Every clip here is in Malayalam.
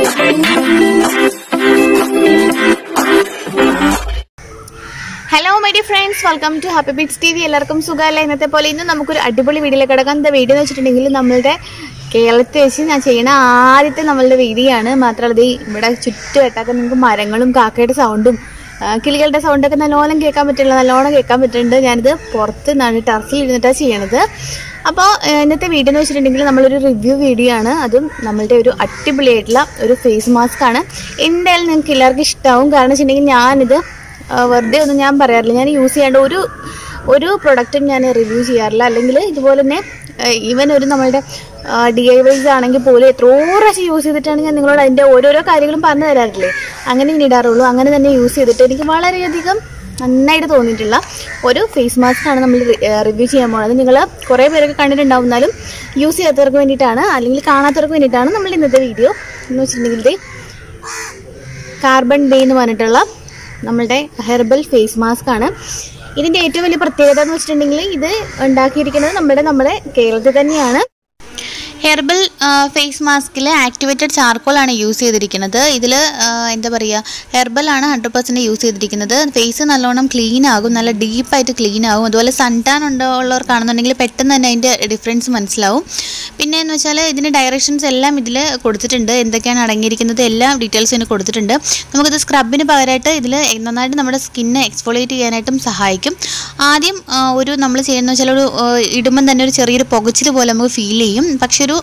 hello my dear friends welcome to happy beats T V എല്ലാവർക്കും സുഖമല്ല ഇന്നത്തെ പോലെ ഇന്ന് നമുക്കൊരു അടിപൊളി വീഡിയോയിലേക്ക് കിടക്കാം എന്താ വീഡിയോ എന്ന് വെച്ചിട്ടുണ്ടെങ്കിൽ നമ്മളുടെ കേരളത്തിൽ വെച്ച് ഞാൻ ചെയ്യണ ആദ്യത്തെ നമ്മളുടെ വീഡിയോ ആണ് മാത്രമല്ല ഇത് ഇവിടെ ചുറ്റുവട്ടമൊക്കെ നിങ്ങൾക്ക് മരങ്ങളും കാക്കയുടെ സൗണ്ടും ആ, കിളികളുടെ സൗണ്ടൊക്കെ നല്ലോണം കേൾക്കാൻ പറ്റില്ല നല്ലോണം കേൾക്കാൻ പറ്റുന്നുണ്ട് ഞാനിത് പുറത്ത് നിന്നാണ് ടെറസിൽ ഇരുന്നിട്ടാണ് ചെയ്യണത് അപ്പോൾ ഇന്നത്തെ വീഡിയോ എന്ന് വെച്ചിട്ടുണ്ടെങ്കിൽ നമ്മളൊരു റിവ്യൂ വീഡിയോ ആണ് അതും നമ്മളുടെ ഒരു അടിപൊളിയായിട്ടുള്ള ഒരു ഫേസ് മാസ്ക് ആണ് എന്തായാലും നിങ്ങൾക്ക് എല്ലാവർക്കും ഇഷ്ടമാവും കാരണം വെച്ചിട്ടുണ്ടെങ്കിൽ ഞാനിത് ആ, വെറുതെ ഒന്നും ഞാൻ പറയാറില്ല ഞാൻ യൂസ് ചെയ്യേണ്ട ഒരു ഒരു പ്രൊഡക്റ്റും ഞാൻ റിവ്യൂ ചെയ്യാറില്ല അല്ലെങ്കിൽ ഇതുപോലെ തന്നെ ഈവൻ ഒരു നമ്മളുടെ ഡി ഐ വൈസ് ആണെങ്കിൽ പോലും എത്രയോ പ്രാവശ്യം യൂസ് ചെയ്തിട്ടാണ് ഞാൻ നിങ്ങളോട് അതിൻ്റെ ഓരോരോ കാര്യങ്ങളും പറഞ്ഞു തരാറില്ലേ അങ്ങനെ ഞാൻ ഇടാറുള്ളൂ അങ്ങനെ തന്നെ യൂസ് ചെയ്തിട്ട് എനിക്ക് വളരെയധികം നന്നായിട്ട് തോന്നിയിട്ടുള്ള ഒരു ഫേസ് മാസ്ക് ആണ് നമ്മൾ റിവ്യൂ ചെയ്യാൻ പോകുന്നത് നിങ്ങൾ കുറേ പേരൊക്കെ കണ്ടിട്ടുണ്ടാവും എന്നാലും യൂസ് ചെയ്യാത്തവർക്ക് വേണ്ടിയിട്ടാണ് അല്ലെങ്കിൽ കാണാത്തവർക്ക് വേണ്ടിയിട്ടാണ് നമ്മൾ ഇന്നത്തെ വീഡിയോ എന്ന് വെച്ചിട്ടുണ്ടെങ്കിൽ ഇത് കാർബൺ ഡേ എന്ന് പറഞ്ഞിട്ടുള്ള നമ്മളുടെ ഹെർബൽ ഫേസ് മാസ്ക് ആണ് ഇതിന്റെ ഏറ്റവും വലിയ പ്രത്യേകത എന്ന് വെച്ചിട്ടുണ്ടെങ്കിൽ ഇത് ഉണ്ടാക്കിയിരിക്കുന്നത് നമ്മുടെ നമ്മുടെ കേരളത്തിൽ തന്നെയാണ് ഹെർബൽ ഫേസ് മാസ്കിൽ ആക്ടിവേറ്റഡ് ചാർക്കോൾ ആണ് യൂസ് ചെയ്തിരിക്കുന്നത് ഇതിൽ എന്താ പറയുക ഹെർബൽ ആണ് ഹൺഡ്രഡ് പെർസെൻറ്റ് യൂസ് ചെയ്തിരിക്കുന്നത് ഫേസ് നല്ലോണം ക്ലീൻ ആകും നല്ല ഡീപ്പായിട്ട് ക്ലീൻ ആകും അതുപോലെ സൺ ടാൻ ഉള്ളവർക്കാണെന്നുണ്ടെങ്കിൽ പെട്ടെന്ന് തന്നെ അതിൻ്റെ ഡിഫറൻസ് മനസ്സിലാവും പിന്നെ എന്ന് വെച്ചാൽ ഇതിൻ്റെ ഡയറക്ഷൻസ് എല്ലാം ഇതിൽ കൊടുത്തിട്ടുണ്ട് എന്തൊക്കെയാണ് അടങ്ങിയിരിക്കുന്നത് എല്ലാം ഡീറ്റെയിൽസ് ഇതിന് കൊടുത്തിട്ടുണ്ട് നമുക്കിത് സ്ക്രബിന് പകരമായിട്ട് ഇതിൽ നന്നായിട്ട് നമ്മുടെ സ്കിന്നെ എക്സ്ഫോളിയേറ്റ് ചെയ്യാനായിട്ടും സഹായിക്കും ആദ്യം ആ, ഒരു നമ്മൾ ചെയ്യുന്ന വെച്ചാൽ ഒരു ആ, ഇടുമ്പം തന്നെ ഒരു ചെറിയൊരു പുകച്ചിൽ പോലെ നമുക്ക് ഫീൽ ചെയ്യും പക്ഷെ ഒരു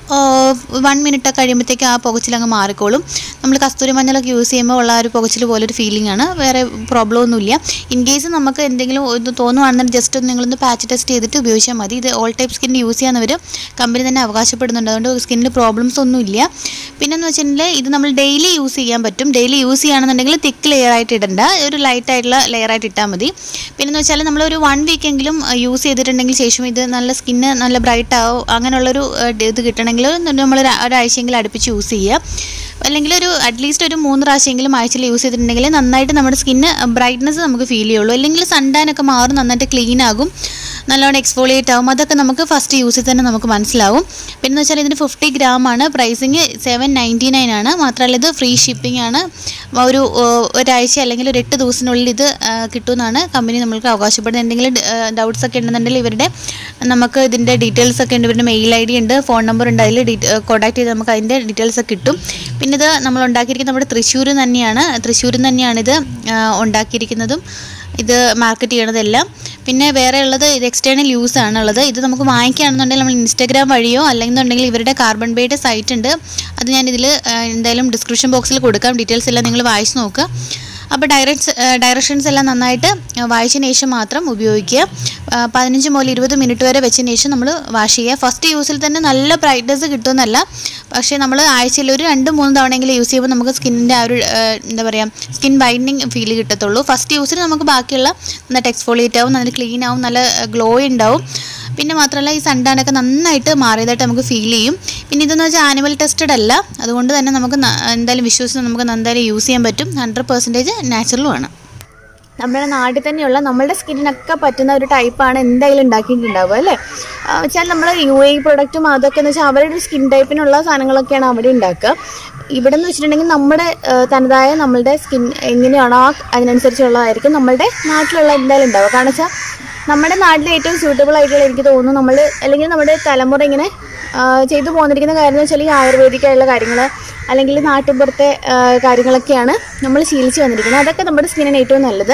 വൺ മിനിറ്റ് ഒക്കെ കഴിയുമ്പോഴത്തേക്ക് ആ പുകച്ചിൽ അങ്ങ് മാറിക്കോളും നമ്മൾ കസ്തൂരി മഞ്ഞളൊക്കെ യൂസ് ചെയ്യുമ്പോൾ ഉള്ള ആ ഒരു പുകച്ചിൽ പോലെ ഒരു ഫീലിംഗ് ആണ് വേറെ പ്രോബ്ലം ഒന്നുമില്ല ഇൻ കേസ് നമുക്ക് എന്തെങ്കിലും ഇത് തോന്നുവാണെന്നുണ്ടെങ്കിൽ ജസ്റ്റ് ഒന്ന് നിങ്ങളൊന്ന് പാച്ച് ടെസ്റ്റ് ചെയ്തിട്ട് ഉപയോഗിച്ചാൽ മതി ഇത് ഓൾ ടൈപ്പ് സ്കിൻ യൂസ് ചെയ്യാന്നവർ കമ്പനി തന്നെ അവകാശപ്പെടുന്നുണ്ട് അതുകൊണ്ട് സ്കിന്നിൽ പ്രോബ്ലംസ് ഒന്നുമില്ല പിന്നെന്ന് വെച്ചിട്ടുണ്ടെങ്കിൽ ഇത് നമ്മൾ ഡെയിലി യൂസ് ചെയ്യാൻ പറ്റും ഡെയിലി യൂസ് ചെയ്യുകയാണെന്നുണ്ടെങ്കിൽ തിക്ക് ലെയർ ആയിട്ട് ഇടണ്ട ഒരു ലൈറ്റ് ആയിട്ടുള്ള ലെയർ ആയിട്ട് ഇട്ടാൽ മതി പിന്നെന്ന് വെച്ചാൽ നമ്മൾ ഒരു വൺ വീക്ക് എങ്കിലും യൂസ് ചെയ്തിട്ടുണ്ടെങ്കിൽ ശേഷം ഇത് നല്ല സ്കിന്ന് നല്ല ബ്രൈറ്റ് ആവും അങ്ങനെയുള്ളൊരു ഏഹ്, ഇത് കിട്ടണമെങ്കിൽ നമ്മൾ ഒരാഴ്ചയെങ്കിലും അടുപ്പിച്ച് യൂസ് ചെയ്യുക അല്ലെങ്കിൽ ഒരു അറ്റ്ലീസ്റ്റ് ഒരു മൂന്ന് പ്രാവശ്യമെങ്കിലും ആഴ്ചയിൽ യൂസ് ചെയ്തിട്ടുണ്ടെങ്കിൽ നന്നായിട്ട് നമ്മുടെ സ്കിന്ന് ബ്രൈറ്റ്നസ് നമുക്ക് ഫീൽ ചെയ്യുള്ളൂ അല്ലെങ്കിൽ സൺടാനൊക്കെ മാറും നന്നായിട്ട് ക്ലീൻ ആകും നല്ലോണം എക്സ്ഫോളിയേറ്റ് ആവും അതൊക്കെ നമുക്ക് ഫസ്റ്റ് യൂസിൽ തന്നെ നമുക്ക് മനസ്സിലാവും പിന്നെ എന്ന് വെച്ചാൽ ഇതിന് ഫിഫ്റ്റി ഗ്രാം ആണ് പ്രൈസിങ് സെവൻ നയൻറ്റി നയൻ ആണ് മാത്രമല്ല ഇത് ഫ്രീ ഷിപ്പിംഗ് ആണ് ഒരു ഏഹ്, ഒരാഴ്ച അല്ലെങ്കിൽ ഒരു എട്ട് ദിവസത്തിനുള്ളിൽ ഇത് ഏഹ്, കിട്ടുമെന്നാണ് കമ്പനി നമ്മൾക്ക് അവകാശപ്പെടുന്നത് എന്തെങ്കിലും ഡൗട്ട്സ് ഒക്കെ ഉണ്ടെന്നുണ്ടെങ്കിൽ ഇവരുടെ നമുക്ക് ഇതിൻ്റെ ഡീറ്റെയിൽസ് ഒക്കെ ഉണ്ട് ഇവരുടെ മെയിൽ ഐ ഡി ഉണ്ട് ഫോൺ നമ്പർ ഉണ്ട് അതിൽ കോൺടാക്ട് ചെയ്ത് നമുക്ക് അതിൻ്റെ ഡീറ്റെയിൽസ് ഒക്കെ കിട്ടും പിന്നെ ഇത് നമ്മൾ ഉണ്ടാക്കിയിരിക്കുന്നത് നമ്മുടെ തൃശ്ശൂർ തന്നെയാണ് തൃശ്ശൂരിൽ തന്നെയാണ് ഇത് ആ, ഉണ്ടാക്കിയിരിക്കുന്നതും ഇത് മാർക്കറ്റ് ചെയ്യണതെല്ലാം പിന്നെ വേറെ ഉള്ളത് ഇത് എക്സ്റ്റേണൽ യൂസ് ആണ് ഉള്ളത് ഇത് നമുക്ക് വാങ്ങിക്കുകയാണെന്നുണ്ടെങ്കിൽ നമ്മൾ ഇൻസ്റ്റാഗ്രാം വഴിയോ അല്ലെന്നുണ്ടെങ്കിൽ ഇവരുടെ കാർബൺ ബേയുടെ സൈറ്റ് ഉണ്ട് അത് ഞാൻ ഇതിൽ എന്തായാലും ഡിസ്ക്രിപ്ഷൻ ബോക്സിൽ കൊടുക്കാം ഡീറ്റെയിൽസ് എല്ലാം നിങ്ങൾ വായിച്ച് നോക്കുക അപ്പോൾ ഡയറക്ട്സ് ഡയറക്ഷൻസ് എല്ലാം നന്നായിട്ട് വായിച്ചതിന് ശേഷം മാത്രം ഉപയോഗിക്കുക ആ, പതിനഞ്ച് മുതൽ ഇരുപത് മിനിറ്റ് വരെ വെച്ചതിന് ശേഷം നമ്മൾ വാഷ് ചെയ്യുക ഫസ്റ്റ് യൂസിൽ തന്നെ നല്ല ബ്രൈറ്റ്നസ് കിട്ടുമെന്നല്ല പക്ഷേ നമ്മൾ ആഴ്ചയിൽ ഒരു രണ്ട് മൂന്ന് തവണയെങ്കിലും യൂസ് ചെയ്യുമ്പോൾ നമുക്ക് സ്കിന്നിൻ്റെ ആ ഒരു ആ, എന്താ പറയുക സ്കിൻ ബൈൻഡിങ് ഫീൽ കിട്ടത്തുള്ളൂ ഫസ്റ്റ് യൂസിൽ നമുക്ക് ബാക്കിയുള്ള നന്നായിട്ട് എക്സ്ഫോളിയേറ്റ് ആവും നല്ല ക്ലീൻ ആവും നല്ല ഗ്ലോ ഉണ്ടാവും പിന്നെ മാത്രമല്ല ഈ സൺടാനൊക്കെ നന്നായിട്ട് മാറിയതായിട്ട് നമുക്ക് ഫീൽ ചെയ്യും പിന്നെ ഇതെന്ന് വെച്ചാൽ ആനിമൽ ടെസ്റ്റഡ് അല്ല അതുകൊണ്ട് തന്നെ നമുക്ക് ന- എന്തായാലും വിശ്വസിച്ച് നമുക്ക് എന്തായാലും യൂസ് ചെയ്യാൻ പറ്റും ഹൺഡ്രഡ് പെർസെൻറ്റേജ് നാച്ചുറലും ആണ് നമ്മുടെ നാട്ടിൽ തന്നെയുള്ള നമ്മളുടെ സ്കിന്നിനൊക്കെ പറ്റുന്ന ഒരു ടൈപ്പാണ് എന്തായാലും ഉണ്ടാക്കിയിട്ടുണ്ടാവുക അല്ലേ ആ, വെച്ചാൽ നമ്മൾ യു എ പ്രൊഡക്റ്റും അതൊക്കെ എന്ന് വെച്ചാൽ അവരുടെ ഒരു സ്കിൻ ടൈപ്പിനുള്ള സാധനങ്ങളൊക്കെയാണ് അവിടെ ഉണ്ടാക്കുക ഇവിടെ എന്ന് വെച്ചിട്ടുണ്ടെങ്കിൽ നമ്മുടെ ആ, തനതായ നമ്മളുടെ സ്കിൻ എങ്ങനെയാണോ ആ അതിനനുസരിച്ചുള്ളതായിരിക്കും നമ്മളുടെ നാട്ടിലുള്ള എന്തായാലും ഉണ്ടാവുക കാരണം വെച്ചാൽ നമ്മുടെ നാട്ടിൽ ഏറ്റവും സ്യൂട്ടബിൾ ആയിട്ടുള്ള എനിക്ക് തോന്നുന്നു നമ്മൾ അല്ലെങ്കിൽ നമ്മുടെ തലമുറ ഇങ്ങനെ ആ, ചെയ്തു പോന്നിരിക്കുന്ന കാര്യം എന്ന് വെച്ചാൽ ഈ ആയുർവേദിക്കായുള്ള കാര്യങ്ങൾ അല്ലെങ്കിൽ നാട്ടിൻപുറത്തെ ആ, കാര്യങ്ങളൊക്കെയാണ് നമ്മൾ ശീലിച്ച് വന്നിരിക്കുന്നത് അതൊക്കെ നമ്മുടെ സ്കിന്നിന് ഏറ്റവും നല്ലത്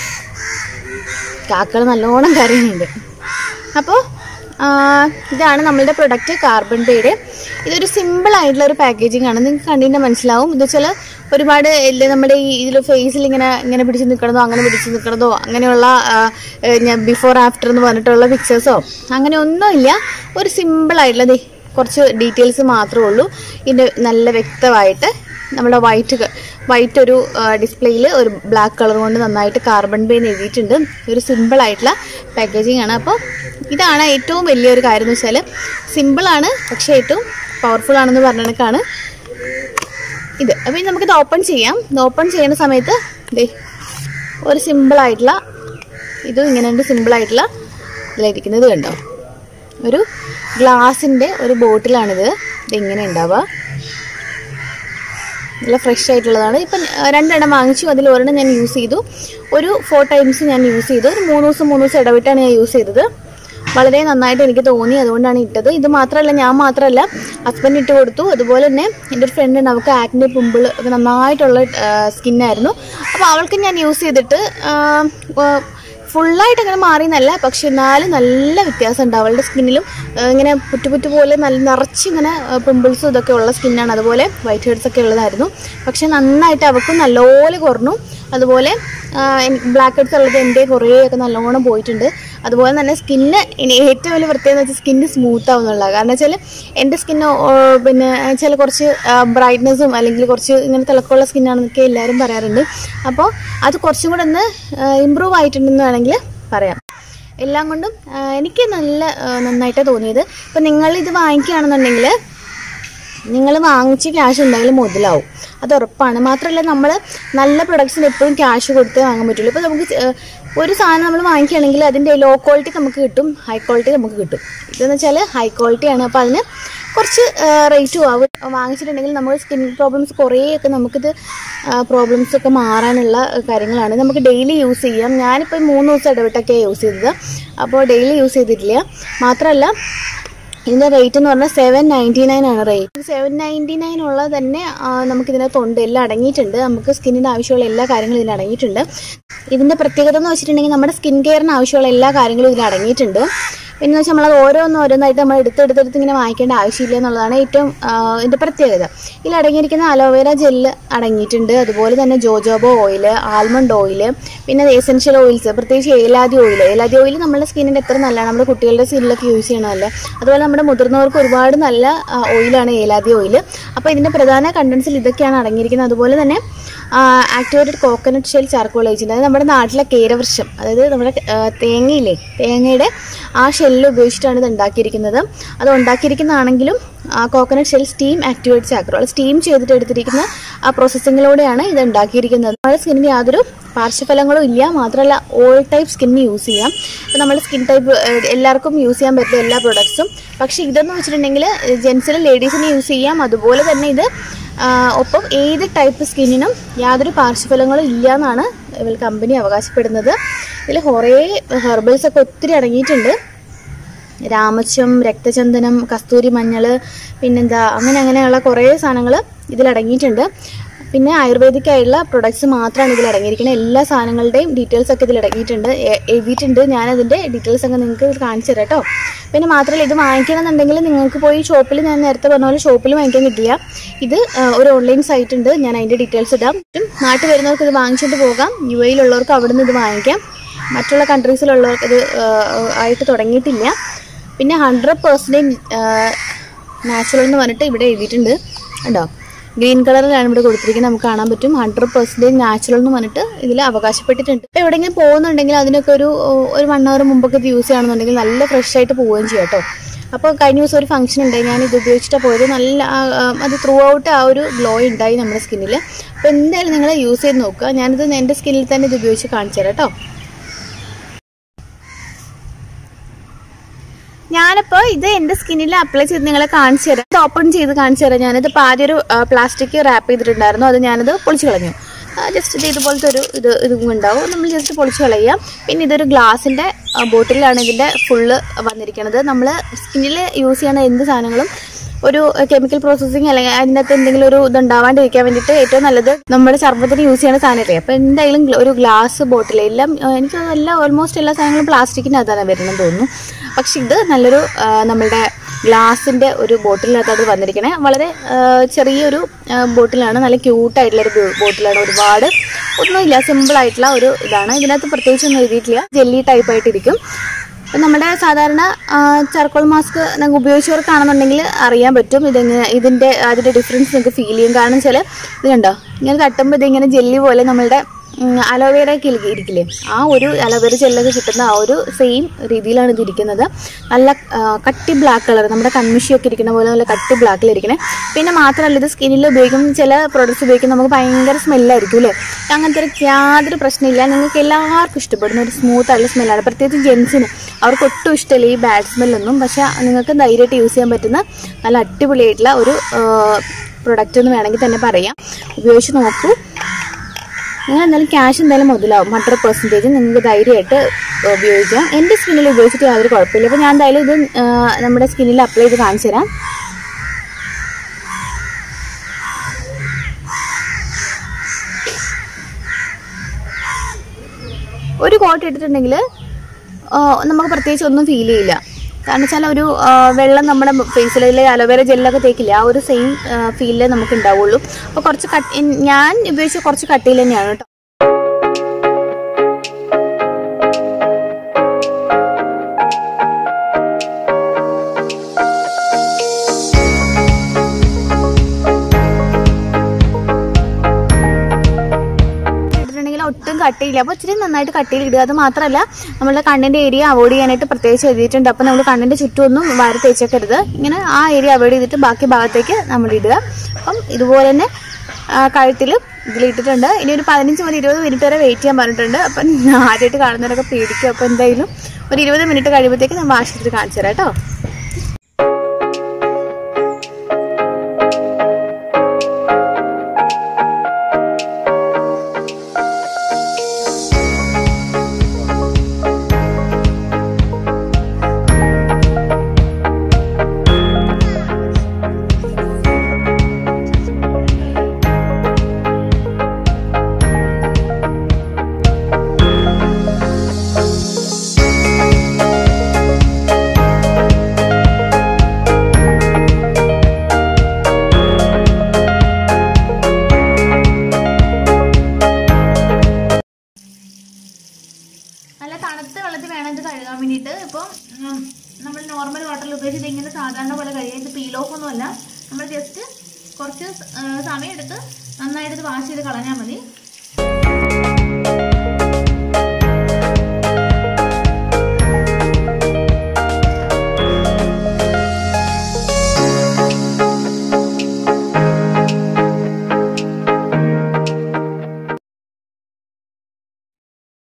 കാക്കൾ നല്ലോണം കരയുന്നുണ്ട് അപ്പോൾ ഇതാണ് നമ്മളുടെ പ്രൊഡക്റ്റ് കാർബൺ പേയുടെ ഇതൊരു സിമ്പിൾ ആയിട്ടുള്ള ഒരു പാക്കേജിംഗ് ആണ് നിങ്ങൾക്ക് കണ്ടിട്ട് മനസ്സിലാവും ഇത് വെച്ചാൽ ഒരുപാട് ഇല്ല നമ്മുടെ ഈ ഇതിൽ ഫേസിൽ ഇങ്ങനെ ഇങ്ങനെ പിടിച്ച് നിൽക്കണതോ അങ്ങനെ പിടിച്ച് നിൽക്കണതോ അങ്ങനെയുള്ള ബിഫോർ ആഫ്റ്റർ എന്ന് പറഞ്ഞിട്ടുള്ള പിക്ചേഴ്സോ അങ്ങനെ ഒന്നുമില്ല ഒരു സിമ്പിൾ ആയിട്ടുള്ള ദേ കുറച്ച് ഡീറ്റെയിൽസ് മാത്രമേ ഉള്ളൂ ഇതിൻ്റെ നല്ല വ്യക്തമായിട്ട് നമ്മുടെ വൈറ്റ് വൈറ്റ് ഒരു ഡിസ്പ്ലേയിൽ ഒരു ബ്ലാക്ക് കളർ കൊണ്ട് നന്നായിട്ട് കാർബൺ പെയിൻ എഴുതിയിട്ടുണ്ട് ഒരു സിമ്പിൾ ആയിട്ടുള്ള പാക്കേജിംഗ് ആണ് അപ്പോൾ ഇതാണ് ഏറ്റവും വലിയൊരു കാര്യം എന്ന് വെച്ചാൽ സിമ്പിളാണ് പക്ഷേ ഏറ്റവും പവർഫുൾ ആണെന്ന് പറഞ്ഞ കണക്കാണ് ഇത് അപ്പോൾ ഇനി നമുക്കിത് ഓപ്പൺ ചെയ്യാം ഇത് ഓപ്പൺ ചെയ്യുന്ന സമയത്ത് ദേ ഒരു സിമ്പിൾ ആയിട്ടുള്ള ഇതും ഇങ്ങനെയുണ്ട് സിമ്പിൾ ആയിട്ടുള്ള ഇതിലിരിക്കുന്നത് കണ്ടോ ഒരു ഗ്ലാസിൻ്റെ ഒരു ബോട്ടിലാണിത് ഇത് ഇങ്ങനെ ഉണ്ടാവുക നല്ല ഫ്രഷ് ആയിട്ടുള്ളതാണ് ഇപ്പം ആ, രണ്ടെണ്ണം വാങ്ങിച്ചു അതിൽ ഒരെണ്ണം ഞാൻ യൂസ് ചെയ്തു ഒരു ഫോർ ടൈംസ് ഞാൻ യൂസ് ചെയ്തു ഒരു മൂന്ന് ദിവസം മൂന്ന് ദിവസം ഇടവിട്ടാണ് ഞാൻ യൂസ് ചെയ്തത് വളരെ നന്നായിട്ട് എനിക്ക് തോന്നി അതുകൊണ്ടാണ് ഇട്ടത് ഇത് മാത്രമല്ല ഞാൻ മാത്രമല്ല ഹസ്ബൻഡ് ഇട്ട് കൊടുത്തു അതുപോലെ തന്നെ എൻ്റെ ഒരു ഫ്രണ്ട് ഉണ്ട് അവൾക്ക് ആക്നെ പിമ്പിൾ ഒക്കെ നന്നായിട്ടുള്ള സ്കിന്നായിരുന്നു അപ്പോൾ അവൾക്ക് ഞാൻ യൂസ് ചെയ്തിട്ട് ഫുള്ളായിട്ട് അങ്ങനെ മാറിയെന്നല്ല പക്ഷെ എന്നാലും നല്ല വ്യത്യാസമുണ്ട് അവളുടെ സ്കിന്നിലും ഇങ്ങനെ പുറ്റു പുറ്റു പോലെ നല്ല നിറച്ച് ഇങ്ങനെ പിമ്പിൾസും ഇതൊക്കെ ഉള്ള സ്കിന്നാണ് അതുപോലെ വൈറ്റ് ഹെഡ്സ് ഒക്കെ ഉള്ളതായിരുന്നു പക്ഷെ നന്നായിട്ട് അവൾക്കും നല്ലപോലെ കുറഞ്ഞു അതുപോലെ ബ്ലാക്ക് ഹെഡ്സ് ഉള്ളത് എൻ്റെ കുറേയൊക്കെ നല്ലോണം പോയിട്ടുണ്ട് അതുപോലെ തന്നെ സ്കിന്ന് ഇനി ഏറ്റവും വലിയ പ്രത്യേകത എന്ന് വെച്ചാൽ സ്കിന്ന് സ്മൂത്ത് ആവുന്നുള്ള കാരണം വെച്ചാൽ എൻ്റെ സ്കിന്ന് പിന്നെ ചില കുറച്ച് ബ്രൈറ്റ്നസ്സും അല്ലെങ്കിൽ കുറച്ച് ഇങ്ങനെ തിളക്കമുള്ള സ്കിന്നാണെന്നൊക്കെ എല്ലാവരും പറയാറുണ്ട് അപ്പോൾ അത് കുറച്ചും കൂടെ ഒന്ന് ഇമ്പ്രൂവ് ആയിട്ടുണ്ടെന്ന് വേണമെങ്കിൽ പറയാം എല്ലാം കൊണ്ടും ആ, എനിക്ക് നല്ല ആ, നന്നായിട്ടാണ് തോന്നിയത് ഇപ്പം നിങ്ങൾ ഇത് വാങ്ങിക്കുകയാണെന്നുണ്ടെങ്കിൽ നിങ്ങൾ വാങ്ങിച്ച് ക്യാഷ് എന്തായാലും മുതലാവും അത് ഉറപ്പാണ് മാത്രമല്ല നമ്മൾ നല്ല പ്രൊഡക്ട്സിന് എപ്പോഴും ക്യാഷ് കൊടുത്തേ വാങ്ങാൻ പറ്റുള്ളൂ ഇപ്പോൾ നമുക്ക് ചെ- ഒരു സാധനം നമ്മൾ വാങ്ങിക്കുകയാണെങ്കിൽ അതിൻ്റെ ലോ ക്വാളിറ്റി നമുക്ക് കിട്ടും ഹൈ ക്വാളിറ്റി നമുക്ക് കിട്ടും ഇതെന്ന് വെച്ചാൽ ഹൈ ക്വാളിറ്റിയാണ് അപ്പോൾ അതിന് കുറച്ച് റേറ്റും ആവും വാങ്ങിച്ചിട്ടുണ്ടെങ്കിൽ നമ്മൾ സ്കിൻ പ്രോബ്ലംസ് കുറേയൊക്കെ നമുക്കിത് പ്രോബ്ലംസ് ഒക്കെ മാറാനുള്ള കാര്യങ്ങളാണ് നമുക്ക് ഡെയിലി യൂസ് ചെയ്യാം ഞാനിപ്പോൾ മൂന്ന് ദിവസം ഇടവിട്ടൊക്കെയാണ് യൂസ് ചെയ്തത് അപ്പോൾ ഡെയിലി യൂസ് ചെയ്തിട്ടില്ല മാത്രമല്ല ഇതിൻ്റെ റേറ്റ് എന്ന് പറഞ്ഞാൽ സെവൻ നയൻറ്റി നയൻ ആണ് റേറ്റ് സെവൻ നയൻറ്റി നയൻ ഉള്ളത് തന്നെ ആ, നമുക്ക് ഇതിനകത്തുണ്ട് എല്ലാം അടങ്ങിയിട്ടുണ്ട് നമുക്ക് സ്കിന്നിന് ആവശ്യമുള്ള എല്ലാ കാര്യങ്ങളും ഇതിൽ അടങ്ങിയിട്ടുണ്ട് ഇതിൻ്റെ പ്രത്യേകത എന്ന് വെച്ചിട്ടുണ്ടെങ്കിൽ നമ്മുടെ സ്കിൻ കെയറിന് ആവശ്യമുള്ള എല്ലാ കാര്യങ്ങളും ഇതിൽ അടങ്ങിയിട്ടുണ്ട് പിന്നെ വെച്ചാൽ നമ്മളത് ഓരോന്ന് ഓരോന്നായിട്ട് നമ്മൾ എടുത്തെടുത്തെടുത്ത് ഇങ്ങനെ വാങ്ങിക്കേണ്ട ആവശ്യമില്ല എന്നുള്ളതാണ് ഏറ്റവും ആ, ഇതിൻ്റെ പ്രത്യേകത ഇതിൽ അടങ്ങിയിരിക്കുന്ന അലോവേര ജെല്ല് അടങ്ങിയിട്ടുണ്ട് അതുപോലെ തന്നെ ജോജോബോ ഓയിൽ ആൽമണ്ട് ഓയിൽ പിന്നെ എസെൻഷ്യൽ ഓയിൽസ് പ്രത്യേകിച്ച് ഏലാതി ഓയിൽ ഏലാതി ഓയിൽ നമ്മുടെ സ്കിന്നിന് എത്ര നല്ലതാണ് നമ്മുടെ കുട്ടികളുടെ സ്കിന്നിലൊക്കെ യൂസ് ചെയ്യണമല്ലേ അതുപോലെ നമ്മുടെ മുതിർന്നവർക്ക് ഒരുപാട് നല്ല ആ, ഓയിലാണ് ഏലാതി ഓയിൽ അപ്പോൾ ഇതിൻ്റെ പ്രധാന കണ്ടൻസിൽ ഇതൊക്കെയാണ് അടങ്ങിയിരിക്കുന്നത് അതുപോലെ തന്നെ activated coconut shell charcoal agent അതായത് നമ്മുടെ നാട്ടിലെ കേരവൃക്ഷം അതായത് നമ്മുടെ ആ, തേങ്ങയില്ലേ തേങ്ങയുടെ ആ ഷെല്ല് ഉപയോഗിച്ചിട്ടാണ് ഇത് ഉണ്ടാക്കിയിരിക്കുന്നത് അത് ഉണ്ടാക്കിയിരിക്കുന്നതാണെങ്കിലും ആ coconut shell steam activate charcoal അത് സ്റ്റീം ചെയ്തിട്ട് എടുത്തിരിക്കുന്ന ആ പ്രോസസ്സിങ്ങിലൂടെയാണ് ഇത് ഉണ്ടാക്കിയിരിക്കുന്നത് നമ്മുടെ സ്കിന്നിന് യാതൊരു പാർശ്വഫലങ്ങളും ഇല്ല മാത്രമല്ല ഓൾ ടൈപ്പ് സ്കിന്നിന് യൂസ് ചെയ്യാം ഇപ്പം നമ്മുടെ സ്കിൻ ടൈപ്പ് എല്ലാവർക്കും യൂസ് ചെയ്യാൻ പറ്റുന്ന എല്ലാ പ്രൊഡക്ട്സും പക്ഷേ ഇതെന്ന് വെച്ചിട്ടുണ്ടെങ്കിൽ ജെൻസിനും ലേഡീസിനും യൂസ് ചെയ്യാം അതുപോലെ തന്നെ ഇത് ആ, ഒപ്പം ഏത് ടൈപ്പ് സ്കിന്നിനും യാതൊരു പാർശ്വഫലങ്ങളും ഇല്ല എന്നാണ് ഇവർ കമ്പനി അവകാശപ്പെടുന്നത് ഇതിൽ കുറേ ഹെർബൽസ് ഒക്കെ ഒത്തിരി അടങ്ങിയിട്ടുണ്ട് രാമച്ചം രക്തചന്ദനം കസ്തൂരി മഞ്ഞൾ പിന്നെന്താ അങ്ങനെ അങ്ങനെയുള്ള കുറേ സാധനങ്ങൾ ഇതിലടങ്ങിയിട്ടുണ്ട് പിന്നെ ആയുർവേദിക് ആയിട്ടുള്ള പ്രൊഡക്ട്സ് മാത്രമാണ് ഇതിൽ അടങ്ങിയിരിക്കുന്നത് എല്ലാ സാധനങ്ങളുടെയും ഡീറ്റെയിൽസ് ഒക്കെ ഇതിൽ അടങ്ങിയിട്ടുണ്ട് എ- എഴുതിയിട്ടുണ്ട് ഞാനതിൻ്റെ ഡീറ്റെയിൽസ് ഒക്കെ നിങ്ങൾക്ക് കാണിച്ചു തരാം കേട്ടോ പിന്നെ മാത്രമല്ല ഇത് വാങ്ങിക്കണമെന്നുണ്ടെങ്കിൽ നിങ്ങൾക്ക് പോയി ഷോപ്പിൽ ഞാൻ നേരത്തെ പറഞ്ഞ പോലെ ഷോപ്പിൽ വാങ്ങിക്കാൻ കിട്ടില്ല ഇത് ആ, ഒരു ഓൺലൈൻ സൈറ്റ് ഉണ്ട് ഞാൻ അതിൻ്റെ ഡീറ്റെയിൽസ് ഇടാം നാട്ടിൽ വരുന്നവർക്ക് ഇത് വാങ്ങിച്ചിട്ട് പോകാം യു എയിലുള്ളവർക്ക് അവിടെ നിന്ന് ഇത് വാങ്ങിക്കാം മറ്റുള്ള കൺട്രീസിലുള്ളവർക്ക് ഇത് ആ, ആയിട്ട് തുടങ്ങിയിട്ടില്ല പിന്നെ ഹൺഡ്രഡ് പെർസെൻറ്റേജ് നാച്ചുറൽ എന്ന് പറഞ്ഞിട്ട് ഇവിടെ എഴുതിയിട്ടുണ്ട് കണ്ടോ ഗ്രീൻ കളറിലാണ് ഇവിടെ കൊടുത്തിരിക്കുന്നത് നമുക്ക് കാണാൻ പറ്റും ഹൺഡ്രഡ് പെർസെൻറ്റേജ് നാച്ചുറൽ എന്ന് പറഞ്ഞിട്ട് ഇതിൽ അവകാശപ്പെട്ടിട്ടുണ്ട് ഇപ്പോൾ എവിടെയെങ്കിലും പോകുന്നുണ്ടെങ്കിൽ അതിനൊക്കെ ഒരു ഒരു വൺ അവർ മുമ്പൊക്കെ ഇത് യൂസ് ചെയ്യുകയാണെന്നുണ്ടെങ്കിൽ നല്ല ഫ്രഷ് ആയിട്ട് പോവുകയും ചെയ്യാം കേട്ടോ അപ്പോൾ കഴിഞ്ഞ ദിവസം ഒരു ഫംഗ്ഷൻ ഉണ്ടായി ഞാൻ ഇത് ഉപയോഗിച്ചിട്ടാണ് പോയത് നല്ല ആ, ആ, അത് ത്രൂ ഔട്ട് ആ ഒരു ഗ്ലോ ഉണ്ടായി നമ്മുടെ സ്കിന്നിൽ അപ്പോൾ എന്തായാലും നിങ്ങൾ യൂസ് ചെയ്ത് നോക്കുക ഞാനിത് എൻ്റെ സ്കിന്നിൽ തന്നെ ഇത് ഉപയോഗിച്ച് കാണിച്ചു തരാം കേട്ടോ ഞാനിപ്പോൾ ഇത് എൻ്റെ സ്കിന്നിൽ അപ്ലൈ ചെയ്ത് നിങ്ങളെ കാണിച്ചു തരാം ഇത് ഓപ്പൺ ചെയ്ത് കാണിച്ചു തരാം ഞാനിത് ഇപ്പോൾ ആദ്യം ഒരു പ്ലാസ്റ്റിക് റാപ്പ് ചെയ്തിട്ടുണ്ടായിരുന്നു അത് ഞാനത് പൊളിച്ചു കളഞ്ഞു ജസ്റ്റ് ഇത് ഇതുപോലത്തെ ഒരു ഇത് ഇതും ഉണ്ടാവും നമ്മൾ ജസ്റ്റ് പൊളിച്ചു കളയാം പിന്നെ ഇതൊരു ഗ്ലാസിൻ്റെ ബോട്ടിലാണ് ഇതിൻ്റെ ഫുള്ള് വന്നിരിക്കുന്നത് നമ്മൾ സ്കിന്നിൽ യൂസ് ചെയ്യുന്ന എന്ത് സാധനങ്ങളും ഒരു കെമിക്കൽ പ്രോസസ്സിങ് അല്ലെങ്കിൽ അതിനകത്ത് എന്തെങ്കിലും ഒരു ഇതുണ്ടാവാണ്ടിരിക്കാൻ വേണ്ടിയിട്ട് ഏറ്റവും നല്ലത് നമ്മുടെ ചർമ്മത്തിന് യൂസ് ചെയ്യുന്ന സാധനമല്ലേ അപ്പോൾ എന്തായാലും ഗ്ല- ഒരു ഗ്ലാസ് ബോട്ടിൽ എല്ലാം ആ, എനിക്ക് തോന്നുന്നു എല്ലാ ഓൾമോസ്റ്റ് എല്ലാ സാധനങ്ങളും പ്ലാസ്റ്റിക്കിനകത്താണ് വരുന്നത് തോന്നുന്നു പക്ഷെ ഇത് നല്ലൊരു ആ, നമ്മളുടെ ഗ്ലാസിൻ്റെ ഒരു ബോട്ടിലിനകത്താണ് ഇത് വന്നിരിക്കണേ വളരെ ആ, ചെറിയൊരു ആ, ബോട്ടിലാണ് നല്ല ക്യൂട്ടായിട്ടുള്ളൊരു ബോട്ടിലാണ് ഒരുപാട് ഒന്നുമില്ല സിമ്പിൾ ആയിട്ടുള്ള ഒരു ഇതാണ് ഇതിനകത്ത് പ്രത്യേകിച്ചൊന്നും എഴുതിയിട്ടില്ല ജെല്ലി ടൈപ്പ് ആയിട്ടിരിക്കും അപ്പം നമ്മുടെ സാധാരണ ചർക്കോൾ മാസ്ക് നിങ്ങൾക്ക് ഉപയോഗിച്ചവർക്കാണെന്നുണ്ടെങ്കിൽ അറിയാൻ പറ്റും ഇതെങ്ങനെ ഇതിൻ്റെ അതിൻ്റെ ഡിഫറൻസ് നിങ്ങൾക്ക് ഫീൽ ചെയ്യും കാരണം വെച്ചാൽ ഇത് കണ്ടോ ഇങ്ങനെ തട്ടുമ്പോൾ ഇതിങ്ങനെ ജെല്ലി പോലെ നമ്മളുടെ അലോവേര ഇരിക്കില്ലേ ആ ഒരു അലോവേര ജെല്ലൊക്കെ കിട്ടുന്ന ആ ഒരു സെയിം രീതിയിലാണ് ഇത് ഇരിക്കുന്നത് നല്ല ആ, കട്ടി ബ്ലാക്ക് കളർ നമ്മുടെ കൺമിഷിയൊക്കെ ഇരിക്കുന്ന പോലെ നല്ല കട്ടി ബ്ലാക്കിൽ ഇരിക്കണേ പിന്നെ മാത്രമല്ല ഇത് സ്കിന്നിൽ ഉപയോഗിക്കും ചില പ്രോഡക്റ്റ്സ് ഉപയോഗിക്കും നമുക്ക് ഭയങ്കര സ്മെല്ലായിരിക്കും അല്ലേ അങ്ങനത്തെ ഒരു യാതൊരു പ്രശ്നമില്ല നിങ്ങൾക്ക് എല്ലാവർക്കും ഇഷ്ടപ്പെടുന്ന ഒരു സ്മൂത്ത് ആയിട്ടുള്ള സ്മെല്ലാണ് പ്രത്യേകിച്ച് ജെൻസിന് അവർക്ക് ഒട്ടും ഇഷ്ടമില്ല ഈ ബാഡ് സ്മെല്ലൊന്നും പക്ഷേ നിങ്ങൾക്ക് ധൈര്യമായിട്ട് യൂസ് ചെയ്യാൻ പറ്റുന്ന നല്ല അടിപൊളിയായിട്ടുള്ള ഒരു പ്രൊഡക്റ്റ് എന്ന് വേണമെങ്കിൽ തന്നെ പറയാം ഉപയോഗിച്ച് നോക്കൂ നിങ്ങൾ എന്തായാലും ക്യാഷ് എന്തായാലും മുതലാവും ഹൺഡ്രഡ് പെർസെൻറ്റേജ് നിങ്ങൾക്ക് ധൈര്യമായിട്ട് ഉപയോഗിക്കാം എൻ്റെ സ്കിന്നിൽ ഉപയോഗിച്ചിട്ട് യാതൊരു കുഴപ്പമില്ല അപ്പോൾ ഞാൻ എന്തായാലും ഇത് ആ, നമ്മുടെ സ്കിന്നിൽ അപ്ലൈ ചെയ്ത് കാണിച്ചു തരാം ഒരു കോട്ട് ഇട്ടിട്ടുണ്ടെങ്കിൽ നമുക്ക് പ്രത്യേകിച്ച് ഒന്നും ഫീൽ ചെയ്യില്ല കാരണം വെച്ചാൽ ഒരു ആ, വെള്ളം നമ്മുടെ ഫേസിൽ അലോവേര ജെല്ലൊക്കെ തേക്കില്ല ആ ഒരു സെയിം ഫീലിലേ നമുക്ക് ഉണ്ടാവുള്ളൂ അപ്പോൾ കുറച്ച് കട്ടി ഞാൻ ഉപയോഗിച്ച കുറച്ച് കട്ടിയിൽ തന്നെയാണ് കേട്ടോ ഇട്ടിട്ടുണ്ടെങ്കിൽ ഒട്ടും കട്ടിയില്ല അപ്പോൾ ഇച്ചിരി നന്നായിട്ട് കട്ടിയിൽ ഇടുക അത് മാത്രമല്ല നമ്മളുടെ കണ്ണിന്റെ ഏരിയ അവോയ്ഡ് ചെയ്യാനായിട്ട് പ്രത്യേകിച്ച് എഴുതിയിട്ടുണ്ട് അപ്പോൾ നമ്മൾ കണ്ണിന്റെ ചുറ്റുമൊന്നും വാരി തേച്ചേക്കരുത് ഇങ്ങനെ ആ ഏരിയ അവോയ്ഡ് ചെയ്തിട്ട് ബാക്കി ഭാഗത്തേക്ക് നമ്മൾ ഇടുക അപ്പം ഇതുപോലെ തന്നെ കഴുത്തിൽ ഇതിലിട്ടിട്ടുണ്ട് ഇനി ഒരു പതിനഞ്ച് മുതൽ ഇരുപത് മിനിറ്റ് വരെ വെയിറ്റ് ചെയ്യാൻ പറഞ്ഞിട്ടുണ്ട് അപ്പം ആദ്യമായിട്ട് കാണുന്നവരൊക്കെ പേടിക്കും അപ്പോൾ എന്തായാലും ഒരു ഇരുപത് മിനിറ്റ് കഴിയുമ്പോഴത്തേക്ക് നമ്മൾ ആശുപത്രി കാണിച്ചു തരാം കേട്ടോ നല്ല തണുത്ത വെള്ളത്തിൽ വേണം ഇത് കഴുകാൻ വേണ്ടിയിട്ട് ഇപ്പം ഉം, നമ്മൾ നോർമൽ വാട്ടറിൽ ഉപയോഗിച്ചിട്ട് ഇങ്ങനെ സാധാരണ പോലെ കഴുകാം ഇത് പീൽ ഓഫ് ഒന്നുമല്ല നമ്മൾ ജസ്റ്റ് കുറച്ച് സ- ആ, സമയം എടുത്ത് നന്നായിട്ട് ഇത് വാഷ് ചെയ്ത് കളഞ്ഞാൽ മതി